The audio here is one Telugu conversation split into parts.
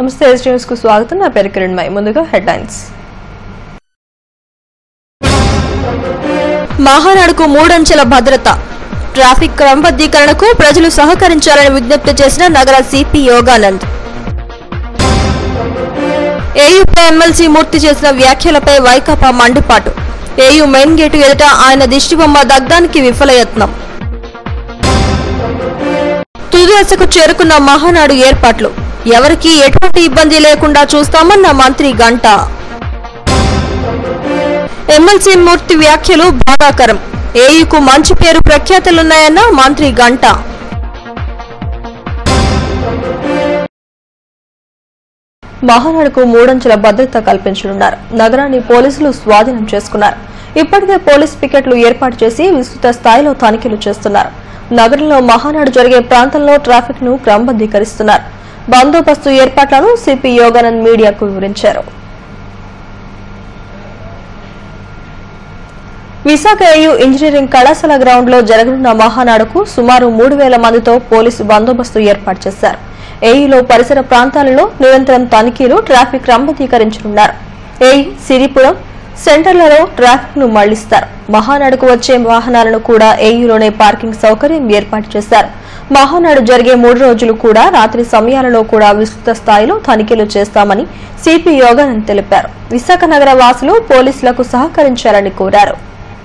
నమస్తే ఎస్ న్యూస్ కు స్వాగతం నా పేరు కిరణ్మయ్ ముందుగా హెడ్లైన్స్ మహానాడుకు మూడంచెల భద్రత ట్రాఫిక్ క్రమబద్ధీకరణకు ప్రజలు సహకరించాలని విజ్ఞప్తి చేసిన నగర సిపి యోగానంద్ ఏయూపై ఎమ్మెల్సీ మూర్తి చేసిన వ్యాఖ్యలపై వైకాపా మండిపాటు ఏయూ మెయిన్ గేటు ఎదుట ఆయన దిష్టిబొమ్మ దగ్ధానికి విఫలయత్నం తుది దశకు చేరుకున్న మహానాడు ఏర్పాట్లు ఎవరికీ ఎటువంటి ఇబ్బంది లేకుండా చూస్తామన్న మంత్రి గంట ఎమ్మెల్సీ మూర్తి వ్యాఖ్యలు బాధాకరం ఏయుకు మంచి పేరు ప్రఖ్యాతులున్నాయన్న మంత్రి గంట మహానాడుకు మూడంచెల భద్రత కల్పించనున్నారు నగరాన్ని పోలీసులు స్వాధీనం చేసుకున్నారు ఇప్పటికే పోలీస్ పికెట్లు ఏర్పాటు చేసి విస్తృత స్థాయిలో తనిఖీలు చేస్తున్నారు నగరంలో మహానాడు జరిగే ప్రాంతంలో ట్రాఫిక్ ను క్రమబద్దీకరిస్తున్నారు బందోబస్తు ఏర్పాట్లను సిపి యోగానంద్ మీడియాకు వివరించారు విశాఖ ఏయూ ఇంజనీరింగ్ కళాశాల గ్రౌండ్ లో జరగనున్న మహానాడుకు సుమారు మూడు వేల మందితో పోలీసు బందోబస్తు ఏర్పాటు చేశారు ఏయూలో పరిసర ప్రాంతాలలో నిరంతరం తనిఖీలు ట్రాఫిక్ క్రమబద్దీకరించనున్నారు ఏయూ సిరిపురం సెంటర్లలో ట్రాఫిక్ ను మళ్లిస్తారు మహానాడుకు వచ్చే వాహనాలను కూడా ఏయూలోనే పార్కింగ్ సౌకర్యం ఏర్పాటు చేశారు మహానాడు జరిగే మూడు రోజులు కూడా రాత్రి సమయాలలో కూడా విస్తృత స్థాయిలో తనిఖీలు చేస్తామని సిపి యోగానంద్ తెలిపారు విశాఖ నగర వాసులు పోలీసులకు సహకరించాలని కోరారు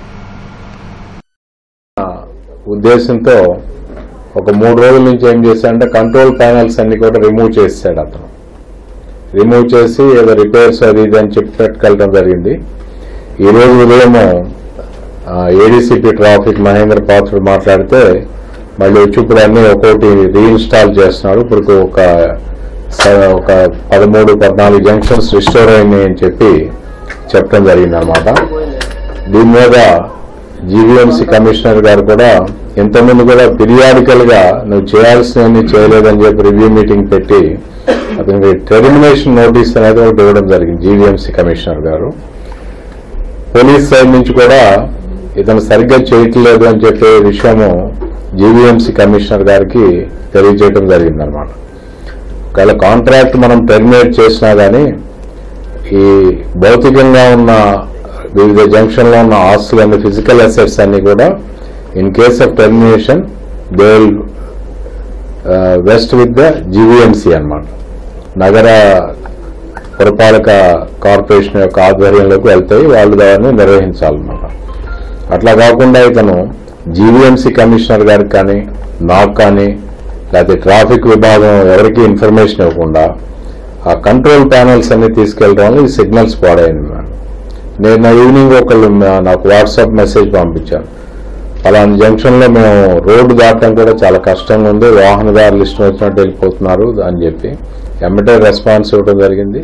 ఉద్దేశంతో ఒక మూడు రోజుల నుంచి ఏం చేశాడంటే కంట్రోల్ ప్యానల్స్ అన్ని కూడా రిమూవ్ చేసాడు అతను రిమూవ్ చేసి ఏదో రిపేర్స్ అది ఇది అని చెప్పి పెట్టుకెళ్ళడం జరిగింది ఈ రోజు ఉదయం ఏడీసీపీ ట్రాఫిక్ మహేంద్ర పాత్రుడు మాట్లాడితే మళ్ళీ వచ్చి ఇప్పుడు అన్ని ఒక్కొక్కటి రీఇన్స్టాల్ చేస్తున్నాడు ఇప్పుడు ఒక స- ఒక పదమూడు పద్నాలుగు జంక్షన్స్ రిస్టోర్ అయినాయి అని చెప్పి చెప్పడం జరిగింది అనమాట దీని మీద జీవీఎంసీ కమిషనర్ గారు కూడా ఇంతకుముందు కూడా పిరియాడికల్ గా నువ్వు చేయాల్సినవన్నీ చేయలేదని చెప్పి రివ్యూ మీటింగ్ పెట్టి అతనికి టెర్మినేషన్ నోటీస్ అనేది ఒకటి ఇవ్వడం జరిగింది జీవీఎంసీ కమిషనర్ గారు పోలీస్ సైడ్ నుంచి కూడా ఇతను సరిగ్గా చేయట్లేదు అని చెప్పే విషయము జీవీఎంసీ కమిషనర్ గారికి తెలియజేయడం జరిగింది అనమాట ఒకవేళ కాంట్రాక్ట్ మనం టెర్మినేట్ చేసినా కానీ ఈ భౌతికంగా ఉన్న వివిధ జంక్షన్ లో ఉన్న ఆస్తులన్నీ ఫిజికల్ అసెట్స్ అన్ని కూడా in case of termination they will vest with the GVMC అన్నమాట నగర పురపాలక కార్పొరేషన్ యొక్క ఆధ్వర్యంలోకి వెళ్తాయి వాళ్ళు దాన్ని నిర్వహించాలన్నమాట అట్లా కాకుండా ఇతను జీవీఎంసీ కమిషనర్ గారికి కానీ నాకు కానీ లేకపోతే ట్రాఫిక్ విభాగం ఎవరికి ఇన్ఫర్మేషన్ ఇవ్వకుండా ఆ కంట్రోల్ ప్యానల్స్ అన్ని తీసుకెళ్ళడం వల్ల ఈ సిగ్నల్స్ పాడైంది మేడం నేను నా ఈవినింగ్ ఒకళ్ళు మా- నాకు వాట్సాప్ మెసేజ్ పంపించాను పలానా జంక్షన్ లో మేము రోడ్డు దాటడం కూడా చాలా కష్టంగా ఉంది వాహనదారులు ఇష్టం వచ్చినట్టు వెళ్ళిపోతున్నారు అని చెప్పి ఎమ్మటే రెస్పాన్స్ ఇవ్వడం జరిగింది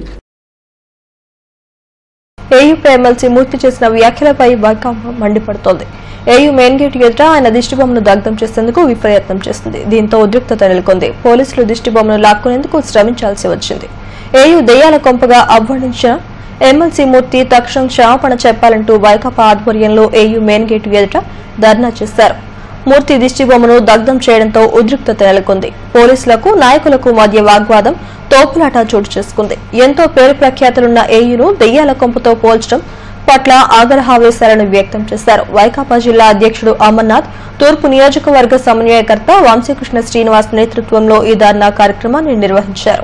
ఏయూపై ఎమ్మెల్సీ మూర్తి చేసిన వ్యాఖ్యలపై వైకాపా మండిపడుతోంది ఏయూ మెయిన్ గేట్ ఎదుట ఆయన దిష్టిబొమ్మను దగ్ధం చేసేందుకు విప్రయత్నం చేసింది దీంతో ఉద్రిక్తత నెలకొంది పోలీసులు దిష్టిబొమ్మను లాక్కునేందుకు శ్రమించాల్సి వచ్చింది ఏయూ దెయ్యాల కొంపగా అవ్వడించిన ఎమ్మెల్సీ మూర్తి తక్షణం క్షమాపణ చెప్పాలంటూ వైకాపా ఆధ్వర్యంలో ఏయూ మెయిన్ గేట్ ఎదుట ధర్నా చేశారు మూర్తి దిష్టిబొమ్మను దగ్ధం చేయడంతో ఉద్రిక్తత నెలకొంది పోలీసులకు నాయకులకు మధ్య వాగ్వాదం తోపులాట చోటు చేసుకుంది ఎంతో పేరు ప్రఖ్యాతులున్న ఏయును దెయ్యాల కొంపతో పోల్చడం పట్ల ఆగ్రహావేశాలను వ్యక్తం చేశారు వైకాపా జిల్లా అధ్యక్షుడు అమర్నాథ్ తూర్పు నియోజకవర్గ సమన్వయకర్త వంశీకృష్ణ శ్రీనివాస్ నేతృత్వంలో ఈ ధర్నా కార్యక్రమాన్ని నిర్వహించారు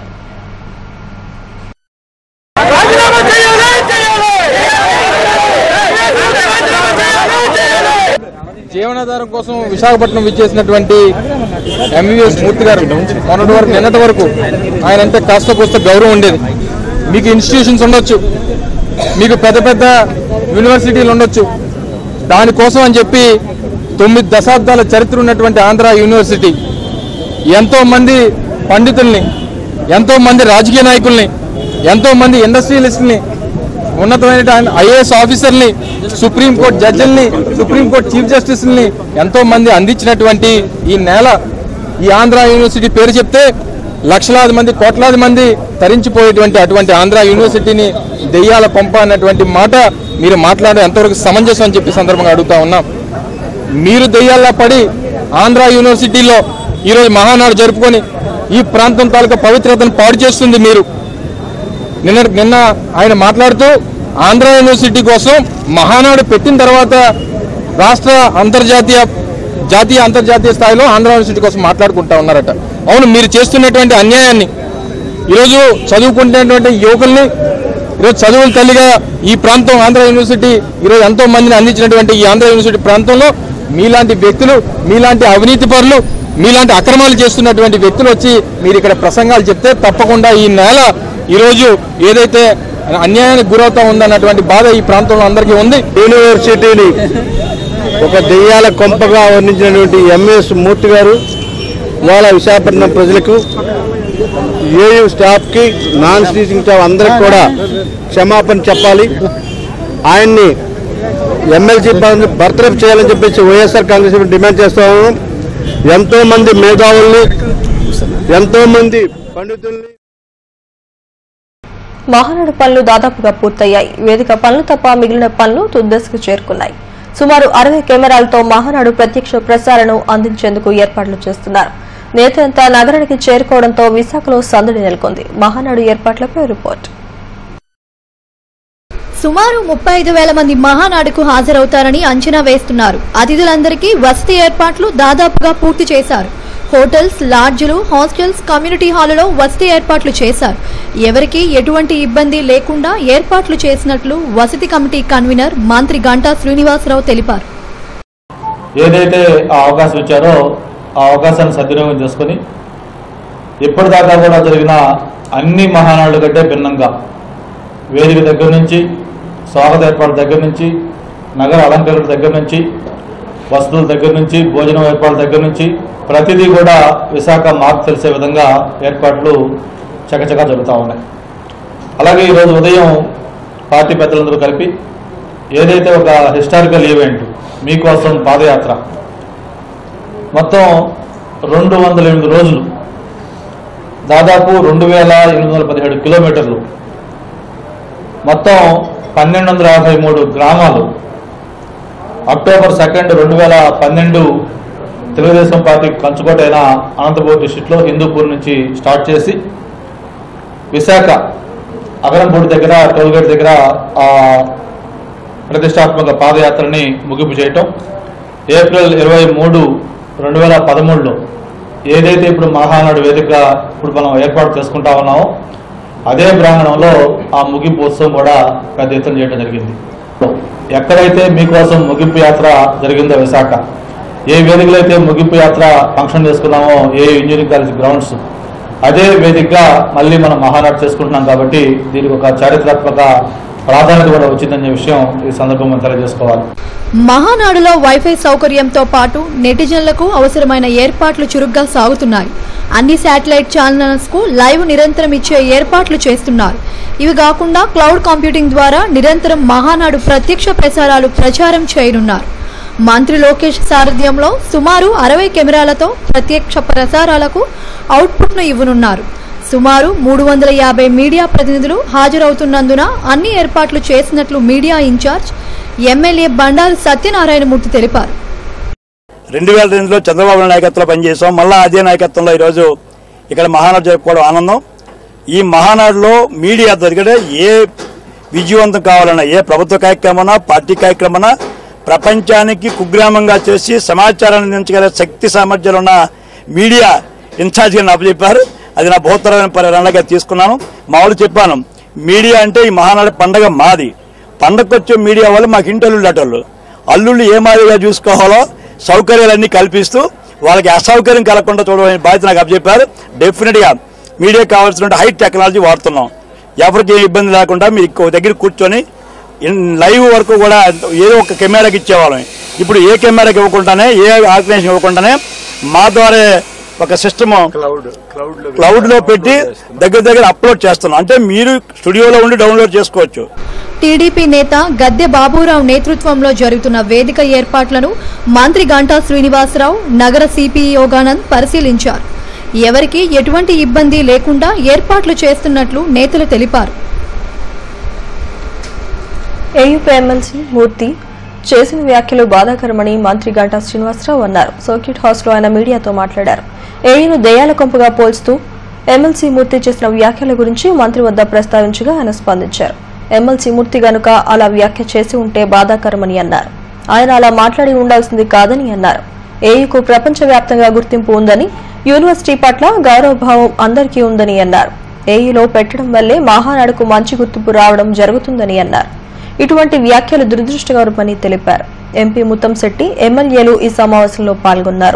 రాజీనామా చేయాలి చేయాలి జీవనాధారం కోసం విశాఖపట్నం విచ్చేసినటువంటి ఎంబీఎస్ మూర్తి గారు మొన్నటి వరకు నిన్నటి వరకు ఆయన అంటే కాస్త కోస్త గౌరవం ఉండేది మీకు ఇన్స్టిట్యూషన్స్ ఉండొచ్చు మీకు పెద్ద పెద్ద యూనివర్సిటీలు ఉండొచ్చు దానికోసం అని చెప్పి తొమ్మిది దశాబ్దాల చరిత్ర ఉన్నటువంటి ఆంధ్ర యూనివర్సిటీ ఎంతో మంది పండితుల్ని ఎంతో మంది రాజకీయ నాయకుల్ని ఎంతో మంది ఇండస్ట్రియలిస్ట్ని ఉన్నతమైన ఐఏఎస్ ఆఫీసర్ని సుప్రీంకోర్టు జడ్జిల్ని సుప్రీంకోర్టు చీఫ్ జస్టిస్ని ఎంతో మంది అందించినటువంటి ఈ నేల ఈ ఆంధ్ర యూనివర్సిటీ పేరు చెప్తే లక్షలాది మంది కోట్లాది మంది తరించిపోయేటువంటి అటువంటి ఆంధ్ర యూనివర్సిటీని దెయ్యాల కొంప అన్నటువంటి మాట మీరు మాట్లాడే ఎంతవరకు సమంజసం అని చెప్పి సందర్భంగా అడుగుతా ఉన్నాం మీరు దెయ్యాల్లా పడి ఆంధ్ర యూనివర్సిటీలో ఈరోజు మహానాడు జరుపుకొని ఈ ప్రాంతం తాలూకా పవిత్రతను పాడు చేస్తుంది మీరు నిన్న నిన్న ఆయన మాట్లాడుతూ ఆంధ్ర యూనివర్సిటీ కోసం మహానాడు పెట్టిన తర్వాత రాష్ట్ర అంతర్జాతీయ జాతీయ అంతర్జాతీయ స్థాయిలో ఆంధ్ర యూనివర్సిటీ కోసం మాట్లాడుకుంటా ఉన్నారట అవును మీరు చేస్తున్నటువంటి అన్యాయాన్ని ఈరోజు చదువుకుంటున్నటువంటి యువకుల్ని ఈరోజు చదువుల తల్లిగా ఈ ప్రాంతం ఆంధ్ర యూనివర్సిటీ ఈరోజు ఎంతో మందిని అందించినటువంటి ఈ ఆంధ్ర యూనివర్సిటీ ప్రాంతంలో మీలాంటి వ్యక్తులు మీలాంటి అవినీతి పరులు మీలాంటి అక్రమాలు చేస్తున్నటువంటి వ్యక్తులు వచ్చి మీరు ఇక్కడ ప్రసంగాలు చెప్తే తప్పకుండా ఈ నేల ఈరోజు ఏదైతే అన్యాయానికి గురవుతా ఉందన్నటువంటి బాధ ఈ ప్రాంతంలో అందరికీ ఉంది యూనివర్సిటీని ఒక దెయ్యాల కొంపగా వర్ణించినటువంటి ఎంఎస్ మూర్తి గారు ఇవాళ విశాఖపట్నం ప్రజలకు ఏయూ స్టాఫ్కి నాన్ టీచింగ్ స్టాఫ్ అందరికి కూడా క్షమాపణ చెప్పాలి ఆయన్ని ఎమ్మెల్సీ బర్తరఫ్ చేయాలని చెప్పేసి వైఎస్ఆర్ కాంగ్రెస్ పార్టీ డిమాండ్ చేస్తాము ఎంతో మంది మేధావుల్ని ఎంతో మంది పండితుల్ని మహానాడు పనులు దాదాపుగా పూర్తయ్యాయి వేదిక పనులు తప్ప మిగిలిన పనులు తుద్దశకు చేరుకున్నాయి సుమారు అరవై కెమెరాలతో మహానాడు ప్రత్యక్ష ప్రసారణను అందించేందుకు ఏర్పాట్లు చేస్తున్నారు నేతంతా నగరానికి చేరుకోవడంతో విశాఖలో సందడి నెలకొంది మహానాడు ఏర్పాట్లపై రిపోర్ట్ సుమారు ముప్పై ఐదు వేల మంది మహానాడుకు హాజరవుతారని అంచనా వేస్తున్నారు అతిథులందరికీ వసతి ఏర్పాట్లు దాదాపుగా పూర్తి చేశారు హోటల్స్ లాడ్జ్లు హాస్టల్స్ కమ్యూనిటీ హాలులో వసతి ఏర్పాట్లు చేశారు ఎవరికీ ఎటువంటి ఇబ్బంది లేకుండా ఏర్పాట్లు చేసినట్లు వసతి కమిటీ కన్వీనర్ మంత్రి గంటా శ్రీనివాసరావు తెలిపారు ఏదైతే ఆ అవకాశం ఇచ్చారో ఆ అవకాశాన్ని సద్వినియోగం చేసుకొని ఇప్పటిదాకా కూడా జరిగిన అన్ని మహానాడుల కంటే భిన్నంగా వేదిక దగ్గర నుంచి స్వాగత ఏర్పాట్ల దగ్గర నుంచి నగర అలంకరణ దగ్గర నుంచి వసతుల దగ్గర నుంచి భోజనం ఏర్పాట్ల దగ్గర నుంచి ప్రతిదీ కూడా విశాఖ మార్పు తెలిసే విధంగా ఏర్పాట్లు చకచకా జరుగుతూ ఉన్నాయి అలాగే ఈరోజు ఉదయం పార్టీ పెద్దలందరూ కలిపి ఏదైతే ఒక హిస్టారికల్ ఈవెంట్ మీకోసం పాదయాత్ర మొత్తం రెండు వందల ఎనిమిది రోజులు దాదాపు రెండు వేల ఎనిమిది వందల పదిహేడు కిలోమీటర్లు మొత్తం పన్నెండు వందల యాభై మూడు గ్రామాలు అక్టోబర్ సెకండ్ రెండు వేల పన్నెండు తెలుగుదేశం పార్టీ కంచుకోట అయిన అనంతపూర్ డిస్టిక్లో హిందూపూర్ నుంచి స్టార్ట్ చేసి విశాఖ అగరంపూడి దగ్గర టోల్గేట్ దగ్గర ఆ ప్రతిష్టాత్మక పాదయాత్రని ముగింపు చేయటం ఏప్రిల్ ఇరవై మూడు రెండు వేల పదమూడులో ఏదైతే ఇప్పుడు మహానాడు వేదిక ఇప్పుడు మనం ఏర్పాటు చేసుకుంటా ఉన్నామో అదే ప్రాంగణంలో ఆ ముగింపు ఉత్సవం కూడా పెద్ద ఎత్తున చేయడం జరిగింది ఎక్కడైతే మీకోసం ముగింపు యాత్ర జరిగిందో విశాఖ ఏ వేదికలో అయితే ముగింపు యాత్ర ఫంక్షన్ చేసుకున్నామో ఏ ఇంజనీరింగ్ కాలేజ్ గ్రౌండ్స్ అదే వేదికగా మళ్ళీ మనం మహానాడు చేసుకుంటున్నాం కాబట్టి దీనికి ఒక చారిత్రాత్మక ప్రాధాన్యత కూడా వచ్చిందనే విషయం ఈ సందర్భంగా తెలియజేసుకోవాలి మహానాడులో వైఫై సౌకర్యంతో పాటు నెటిజన్లకు అవసరమైన ఏర్పాట్లు చురుగ్గా సాగుతున్నాయి అన్ని శాటిలైట్ ఛానల్స్ కు లైవ్ నిరంతరం ఇచ్చే ఏర్పాట్లు చేస్తున్నారు ఇవి కాకుండా క్లౌడ్ కంప్యూటింగ్ ద్వారా నిరంతరం మహానాడు ప్రత్యక్ష ప్రసారాలు ప్రచారం చేయనున్నారు మంత్రి లోకేష్ సారథ్యంలో సుమారు అరవై కెమెరాలతో ప్రత్యక్ష ప్రసారాలకు అవుట్పుట్ను ఇవ్వనున్నారు సుమారు మూడు వందల యాభై మీడియా ప్రతినిధులు హాజరవుతున్నందున అన్ని ఏర్పాట్లు చేసినట్లు media in charge MLA Bandaru Satyanarayanamurthy తెలిపారు రెండు వేల రెండులో చంద్రబాబు నాయుడు నాయకత్వంలో పనిచేసాం మళ్ళా అదే నాయకత్వంలో ఈరోజు ఇక్కడ మహానాడు జరుపుకోవడం ఆనందం ఈ మహానాడులో మీడియా ఎందుకంటే ఏ విజయవంతం కావాలన్నా ఏ ప్రభుత్వ కార్యక్రమన్నా పార్టీ కార్యక్రమన్నా ప్రపంచానికి కుగ్రామంగా చేసి సమాచారాన్ని అందించగల శక్తి సామర్థ్యాలు ఉన్న మీడియా ఇన్ఛార్జిగా నాకు చెప్పారు అది నా బహుత్తరమైన పరిణామంగా తీసుకున్నాను మా వాళ్ళు చెప్పాను మీడియా అంటే ఈ మహానాడు పండగ మాది పండగకు వచ్చే మీడియా వాళ్ళు మాకు ఇంటి అల్లుళ్ళు అటోళ్ళు అల్లుళ్ళు ఏ మాదిరిగా చూసుకోవాలో సౌకర్యాలన్నీ కల్పిస్తూ వాళ్ళకి అసౌకర్యం కలగకుండా చూడమని బాధ్యత నాకు అప్పచెప్పారు డెఫినెట్గా మీడియా కావాల్సిన హై టెక్నాలజీ వాడుతున్నాం ఎవరికి ఏ ఇబ్బంది లేకుండా మీరు ఇంకో దగ్గర కూర్చొని ఇన్- లైవ్ వరకు కూడా ఏదో ఒక కెమెరాకి ఇచ్చేవాళ్ళం ఇప్పుడు ఏ కెమెరాకి ఇవ్వకుండానే ఏ ఆర్గనైజేషన్ ఇవ్వకుండానే మా ద్వారా ఒక సిస్టమ్ క్లౌడ్ లో పెట్టి దగ్గర దగ్గర అప్లోడ్ చేస్తున్నాం అంటే మీరు స్టూడియోలో ఉండి డౌన్లోడ్ చేసుకోవచ్చు టీడీపీ నేత గద్దె బాబురావు నేతృత్వంలో జరుగుతున్న వేదిక ఏర్పాట్లను మంత్రి గంటా శ్రీనివాసరావు నగర సిపి యోగానంద్ పరిశీలించారు ఎవరికీ ఎటువంటి ఇబ్బంది లేకుండా ఏర్పాట్లు చేస్తున్నట్లు నేతలు తెలిపారు ఏయూపీ ఎమ్మెల్సీ మూర్తి చేసిన వ్యాఖ్యలు బాధాకరమని మంత్రి గంటా శ్రీనివాసరావు అన్నారు సర్క్యూట్ హౌస్ లో ఆయన మీడియాతో మాట్లాడారు ఏయూను దయాల కొంపగా పోల్చుతూ ఎమ్మెల్సీ మూర్తి చేసిన వ్యాఖ్యల గురించి మంత్రి వద్ద ప్రస్తావించగా ఆయన స్పందించారు ఎమ్మెల్సీ మూర్తి గనుక అలా వ్యాఖ్య చేసి ఉంటే బాధాకరమని అన్నారు ఆయన అలా మాట్లాడి ఉండాల్సింది కాదని అన్నారు ఏయుకు ప్రపంచవ్యాప్తంగా గుర్తింపు ఉందని యూనివర్సిటీ పట్ల గౌరవభావం అందరికీ ఉందని అన్నారు ఏయులో పెట్టడం వల్లే మహానాడుకు మంచి గుర్తింపు రావడం జరుగుతుందని అన్నారు ఇటువంటి వ్యాఖ్యలు దురదృష్టకరమని తెలిపారు ఎంపీ ముత్తంశెట్టి ఎమ్మెల్యేలు ఈ సమావేశంలో పాల్గొన్నారు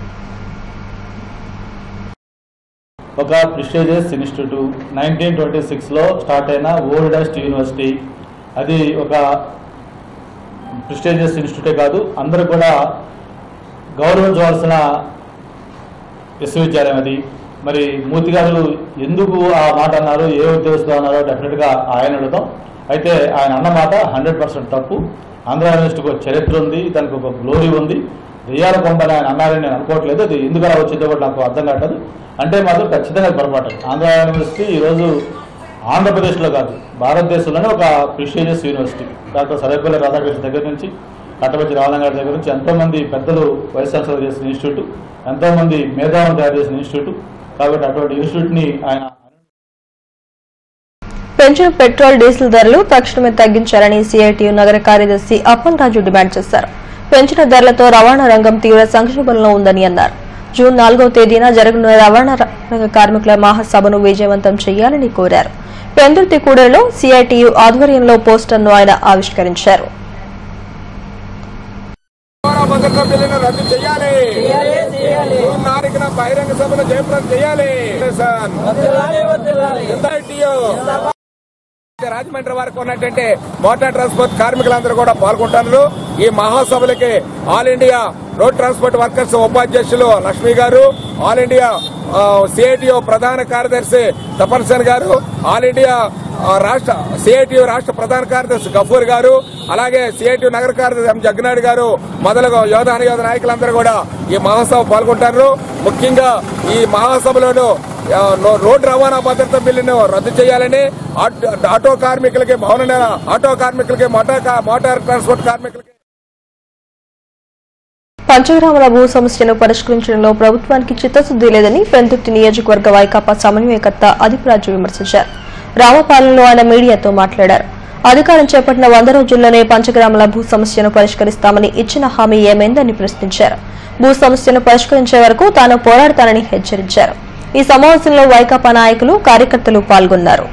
ఒక ప్రిస్టేజియస్ ఇన్స్టిట్యూట్ నైన్టీన్ ట్వంటీ సిక్స్లో స్టార్ట్ అయిన ఓల్డెస్ట్ యూనివర్సిటీ అది ఒక ప్రిస్టేజియస్ ఇన్స్టిట్యూటే కాదు అందరూ కూడా గౌరవించవలసిన విశ్వవిద్యాలయం అది మరి మూర్తి గారు ఎందుకు ఆ మాట అన్నారు ఏ ఉద్దేశంతో అన్నారో డెఫినెట్గా ఆయన అడుగుతాం అయితే ఆయన అన్న మాట హండ్రెడ్ పర్సెంట్ తప్పు ఆంధ్ర యూనివర్సిటీకి ఒక చరిత్ర ఉంది దానికి ఒక గ్లోరీ ఉంది దెయ్యాల కొంపని ఆయన అన్నారని నేను అనుకోవట్లేదు అది ఎందుకు అలా వచ్చిందో కూడా నాకు అర్థం కావట్లేదు అంటే మాత్రం ఖచ్చితంగా అది పొరపాటు ఆంధ్ర యూనివర్సిటీ ఈరోజు ఆంధ్రప్రదేశ్లో కాదు భారతదేశంలోనే ఒక prestigious university doctor Sarvepalli Radhakrishna దగ్గర నుంచి కట్టపచ్చి రావణ గారి దగ్గర నుంచి ఎంతోమంది పెద్దలు వైస్ ఛాన్సలర్ చేసిన ఇన్స్టిట్యూట్ ఎంతోమంది మేధావులు తయారు చేసిన ఇన్స్టిట్యూట్ కాబట్టి అటువంటి ఇన్స్టిట్యూట్ని ఆయన పెంచిన పెట్రోల్ డీజిల్ ధరలు తక్షణమే తగ్గించాలని సిఐటియు నగర కార్యదర్శి అప్పల్ రాజు డిమాండ్ చేశారు పెంచిన ధరలతో రవాణా రంగం తీవ్ర సంక్షోభంలో ఉందని అన్నారు జూన్ నాలుగవ తేదీన జరగనున్న రవాణా రంగ కార్మికుల మహాసభను విజయవంతం చేయాలని కోరారు పెందుర్తి కూడలిలో సిఐటియు ఆధ్వర్యంలో పోస్టర్ను ఆయన ఆవిష్కరించారు రవాణా భద్రతా బిల్లును రద్దు చేయాలి జూన్ నాలుగున బహిరంగ సభను జయప్రదం చేయాలి SITU. రాజమండ్రి వరకు ఉన్నటువంటి మోటార్ ట్రాన్స్పోర్ట్ కార్మికులందరూ కూడా పాల్గొంటున్నారు ఈ మహాసభలకి all India road transport workers ఉపాధ్యక్షులు లక్ష్మి గారు ఆల్ ఇండియా సిఐటిఓ ప్రధాన కార్యదర్శి తపన్సన్ గారు ఆల్ ఇండియా ఆ, రాష్ట్ర సిఐటియు రాష్ట్ర ప్రధాన కార్యదర్శి గఫూర్ గారు అలాగే సిఐటియు నగర కార్యదర్శి ఎం జగ్నాయుడు గారు మొదలగు యోధ యోధ నాయకులందరూ కూడా ఈ మహాసభ పాల్గొంటారు ముఖ్యంగా ఈ మహాసభలోను ఆ, నో- రోడ్డు రవాణా భద్రత బిల్లును రద్దు చేయాలని ఆటో- ఆటో కార్మికులకి భవన నిర్- ఆటో కార్మికులకి మోటార్ కా- మోటార్ ట్రాన్స్పోర్ట్ కార్మికులకి పంచగ్రామాల భూ సమస్యను పరిష్కరించడంలో ప్రభుత్వానికి చిత్తశుద్ది లేదని పెందుర్తి నియోజకవర్గ వైకాపా సమన్వయకర్త అదిపురాజు విమర్శించారు రామపాలెంలో ఆయన మీడియాతో మాట్లాడారు అధికారం చేపట్టిన వంద రోజుల్లోనే పంచగ్రామాల భూ సమస్యను పరిష్కరిస్తామని ఇచ్చిన హామీ ఏమైందని ప్రశ్నించారు భూ సమస్యను పరిష్కరించే వరకు తాను పోరాడతానని హెచ్చరించారు ఈ సమావేశంలో వైకాపా నాయకులు కార్యకర్తలు పాల్గొన్నారు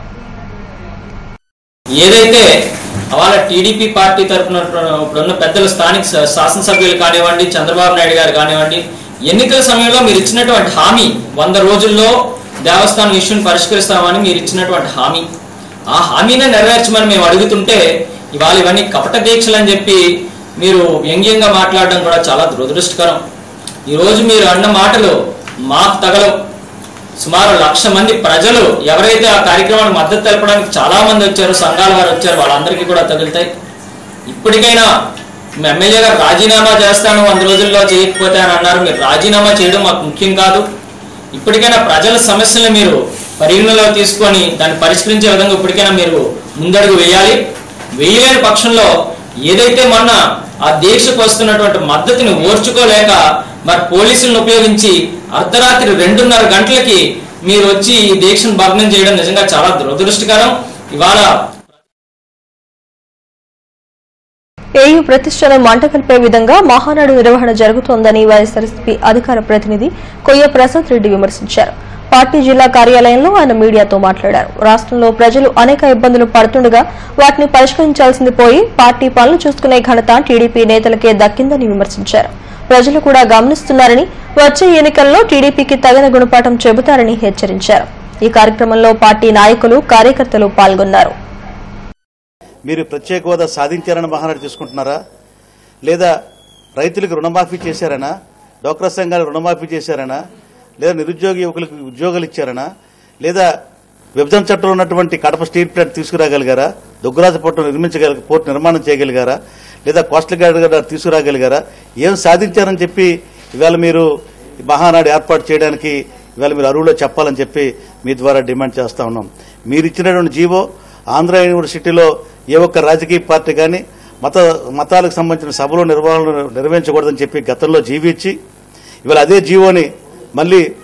ఏదైతే వాళ్ళ టీడీపీ పార్టీ తరఫున ఇప్పుడున్న పెద్దలు స్థానిక శా- శాసనసభ్యులు కానివ్వండి చంద్రబాబు నాయుడు గారు కానివ్వండి ఎన్నికల సమయంలో మీరు ఇచ్చినటువంటి హామీ వంద రోజుల్లో దేవస్థానం ఇష్యూని పరిష్కరిస్తామని మీరు ఇచ్చినటువంటి హామీ ఆ హామీని నెరవేర్చమని మేము అడుగుతుంటే ఇవాళ ఇవన్నీ కపట దీక్షలు అని చెప్పి మీరు వ్యంగ్యంగా మాట్లాడడం కూడా చాలా దురదృష్టకరం ఈరోజు మీరు అన్న మాటలు మాకు తగలవు సుమారు లక్ష మంది ప్రజలు ఎవరైతే ఆ కార్యక్రమానికి మద్దతు తెలపడానికి చాలా మంది వచ్చారు సంఘాల వారు వచ్చారు వాళ్ళందరికీ కూడా తగులుతాయి ఇప్పటికైనా మీ ఎమ్మెల్యే గారు రాజీనామా చేస్తాను వంద రోజుల్లో చేయకపోతే అని అన్నారు మీరు రాజీనామా చేయడం మాకు ముఖ్యం కాదు ఇప్పటికైనా ప్రజల సమస్యలను మీరు పరిగణలో తీసుకొని దాన్ని పరిష్కరించే విధంగా ఇప్పటికైనా మీరు ముందడుగు వేయాలి వేయలేని పక్షంలో ఏదైతే మొన్న ఆ దీక్షకు వస్తున్నటువంటి మద్దతుని ఓర్చుకోలేక మరి పోలీసులను ఉపయోగించి అర్ధరాత్రి రెండున్నర గంటలకి మీరు వచ్చి ఈ దీక్షను భగ్నం చేయడం నిజంగా చాలా దురదృష్టకరం ఇవాళ ఏయూ ప్రతిష్టను మంట కలిపే విధంగా మహానాడు నిర్వహణ జరుగుతోందని వైఎస్ఆర్సీపీ అధికార ప్రతినిధి కొయ్య ప్రసాద్ రెడ్డి విమర్శించారు పార్టీ జిల్లా కార్యాలయంలో ఆయన మీడియాతో మాట్లాడారు రాష్ట్రంలో ప్రజలు అనేక ఇబ్బందులు పడుతుండగా వాటిని పరిష్కరించాల్సింది పోయి పార్టీ పనులు చూసుకునే ఘనత టీడీపీ నేతలకే దక్కిందని విమర్శించారు ప్రజలు కూడా గమనిస్తున్నారని వచ్చే ఎన్నికల్లో టీడీపీకి తగిన గుణపాఠం చెబుతారని హెచ్చరించారు ఈ కార్యక్రమంలో పార్టీ నాయకులు కార్యకర్తలు పాల్గొన్నారు మీరు ప్రత్యేక హోదా సాధించారని మహానాడు తీసుకుంటున్నారా లేదా రైతులకు రుణమాఫీ చేశారనా డోక్రా సంఘాలకు రుణమాఫీ చేశారనా లేదా నిరుద్యోగ యువకులకు ఉద్యోగాలు ఇచ్చారనా లేదా విభజన చట్టంలో ఉన్నటువంటి కడప స్టీల్ ప్లాంట్ తీసుకురాగలిగారా దుగ్గరాజ పోర్టు నిర్మించగల పోర్టు నిర్మాణం చేయగలిగారా లేదా కోస్టల్ గార్డ్ గారు తీసుకురాగలిగారా ఏం సాధించారని చెప్పి ఇవాళ మీరు ఈ మహానాడు ఏర్పాటు చేయడానికి ఇవాళ మీరు అరువులో చెప్పాలని చెప్పి మీ ద్వారా డిమాండ్ చేస్తా ఉన్నాం మీరు ఇచ్చినటువంటి జీవో ఆంధ్ర యూనివర్సిటీలో ఏ ఒక్క రాజకీయ పార్టీ కానీ మత మతాలకు సంబంధించిన సభలు నిర్వహణ నిర్వహించకూడదని చెప్పి గతంలో జీవించి ఇవాళ అదే జీవోని మళ్ళీ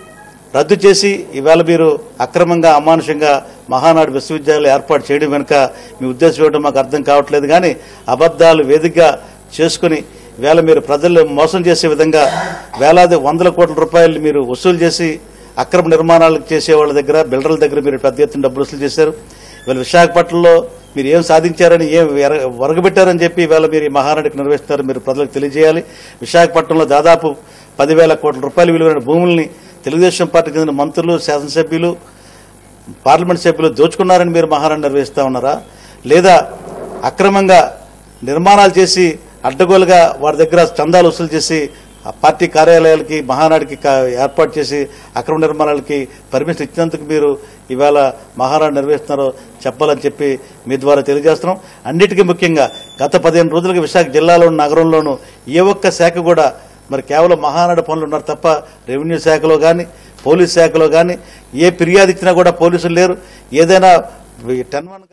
రద్దు చేసి ఈవేళ మీరు అక్రమంగా అమానుషంగా మహానాడు విశ్వవిద్యాలయం ఏర్పాటు చేయడం వెనుక మీ ఉద్దేశం ఏమిటో మాకు అర్థం కావట్లేదు కానీ అబద్దాలు వేదికగా చేసుకుని ఈవేళ మీరు ప్రజలు మోసం చేసే విధంగా వేలాది వందల కోట్ల రూపాయలు మీరు వసూలు చేసి అక్రమ నిర్మాణాలు చేసే వాళ్ళ దగ్గర బిల్డర్ల దగ్గర మీరు పెద్ద ఎత్తున డబ్బులు వసూలు చేశారు ఇవాళ విశాఖపట్నంలో మీరు ఏం సాధించారని ఏం ఎర- వరగబెట్టారని చెప్పి ఇవాళ మీరు ఈ మహానాడికి నిర్వహిస్తారు మీరు ప్రజలకు తెలియజేయాలి విశాఖపట్నంలో దాదాపు పదివేల కోట్ల రూపాయల విలువైన భూముల్ని తెలుగుదేశం పార్టీకి చెందిన మంత్రులు శాసనసభ్యులు పార్లమెంట్ సభ్యులు దోచుకున్నారని మీరు మహానాడు నిర్వహిస్తా ఉన్నారా లేదా అక్రమంగా నిర్మాణాలు చేసి అడ్డగోలుగా వారి దగ్గర చందాలు వసూలు చేసి ఆ పార్టీ కార్యాలయాలకి మహానాడికి కా- ఏర్పాటు చేసి అక్రమ నిర్మాణాలకి పర్మిషన్ ఇచ్చినందుకు మీరు ఇవాళ మహానాడు నిర్వహిస్తున్నారో చెప్పాలని చెప్పి మీ ద్వారా తెలియజేస్తున్నాం అన్నిటికీ ముఖ్యంగా గత పదిహేను రోజులుగా విశాఖ జిల్లాలోను నగరంలోనూ ఏ ఒక్క శాఖ కూడా మరి కేవలం మహానాడు పనులు ఉన్నారు తప్ప రెవెన్యూ శాఖలో కానీ పోలీస్ శాఖలో కానీ ఏ ఫిర్యాదు ఇచ్చినా కూడా పోలీసులు లేరు ఏదైనా టెన్ వన్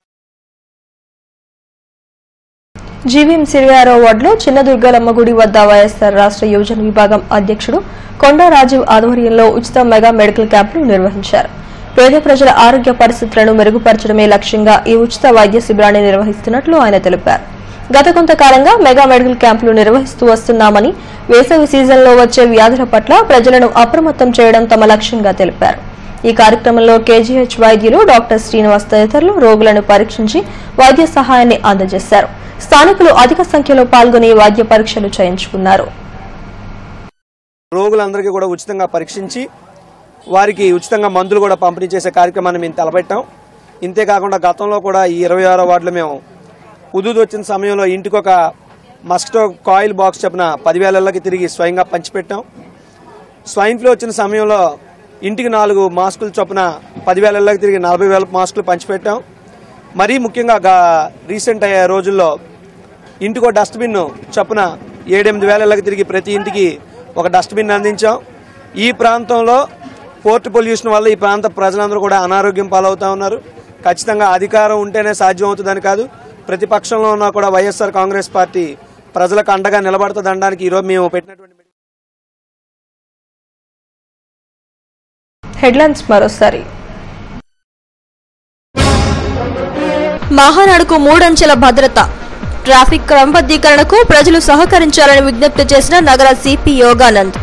జీవీఎంసీ ఇరవై ఆరో వార్డులో చిన్న దుర్గాలమ్మ గుడి వద్ద వైఎస్సార్ రాష్ట్ర యువజన విభాగం అధ్యక్షుడు కొండా రాజీవ్ ఆధ్వర్యంలో ఉచిత మెగా మెడికల్ క్యాంపులు నిర్వహించారు పేద ప్రజల ఆరోగ్య పరిస్థితులను మెరుగుపరచడమే లక్ష్యంగా ఈ ఉచిత వైద్య శిబిరాన్ని నిర్వహిస్తున్నట్లు ఆయన తెలిపారు గత కొంతకాలంగా మెగా మెడికల్ క్యాంపులు నిర్వహిస్తూ వస్తున్నామని వేసవి సీజన్లో వచ్చే వ్యాధుల పట్ల ప్రజలను అప్రమత్తం చేయడం తమ లక్ష్యంగా తెలిపారు ఈ కార్యక్రమంలో కేజీహెచ్ వైద్యులు డాక్టర్ శ్రీనివాస్ తదితరులు రోగులను పరీక్షించి వైద్య సహాయాన్ని అందజేశారు స్థానికులు అధిక సంఖ్యలో పాల్గొని వైద్య పరీక్షలు చేయించుకున్నారు రోగులందరికీ కూడా ఉచితంగా పరీక్షించి వారికి ఉచితంగా మందులు కూడా పంపిణీ చేసే కార్యక్రమాన్ని మేము తలపెట్టాం ఇంతేకాకుండా గతంలో కూడా ఈ ఇరవై ఆరో వార్డులో మేము ఉదూదు వచ్చిన సమయంలో ఇంటికి ఒక మస్కిటో కాయిల్ బాక్స్ చొప్పున పదివేలకి తిరిగి స్వయంగా పంచిపెట్టాం స్వైన్ ఫ్లూ వచ్చిన సమయంలో ఇంటికి నాలుగు మాస్కులు చొప్పున పదివేలకి తిరిగి నలభై వేల మాస్కులు పంచిపెట్టాం మరీ ముఖ్యంగా గా- రీసెంట్ అయ్యే రోజుల్లో ఇంటికో డస్ట్బిన్ చొప్పున ఏడెనిమిది వేలకి తిరిగి ప్రతి ఇంటికి ఒక డస్ట్బిన్ అందించాం ఈ ప్రాంతంలో పోర్ట్ పొల్యూషన్ వల్ల ఈ ప్రాంత ప్రజలందరూ కూడా అనారోగ్యం పాలవుతా ఉన్నారు ఖచ్చితంగా అధికారం ఉంటేనే సాధ్యం అవుతుందని కాదు ప్రతిపక్షంలో ఉన్నా కూడా వైఎస్ఆర్ కాంగ్రెస్ పార్టీ ప్రజలకు అండగా నిలబడుతుంది అనడానికి ఈరోజు మేము పెట్టినటువంటి హెడ్లైన్స్ మరోసారి మహానాడుకు మూడంచెల భద్రత ట్రాఫిక్ క్రమబద్దీకరణకు ప్రజలు సహకరించాలని విజ్ఞప్తి చేసిన నగర సిపి యోగానంద్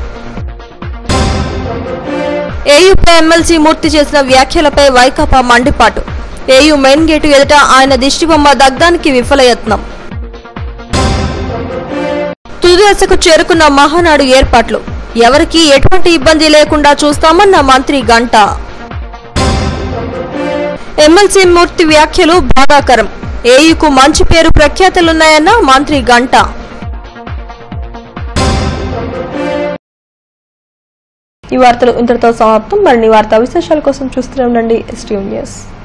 ఏయుపై ఎమ్మెల్సీ మూర్తి చేసిన వ్యాఖ్యలపై వైకాపా మండిపాటు ఏయు మెయిన్ గేటు ఎదుట ఆయన దిష్టిబొమ్మ దగ్ధానికి విఫలయత్నం తుది దశకు చేరుకున్న మహానాడు ఏర్పాట్లు ఎవరికీ ఎటువంటి ఇబ్బంది లేకుండా చూస్తామన్న మంత్రి గంట ఎమ్మెల్సీ మూర్తి వ్యాఖ్యలు బాధాకరం ఏయుకు మంచి పేరు ప్రఖ్యాతులున్నాయన్న మంత్రి గంట ఈ వార్తలు ఇంతటితో సమాప్తం మరిన్ని వార్తా విశేషాల కోసం చూస్తూనే ఉండండి ఎస్టీవ్ న్యూస్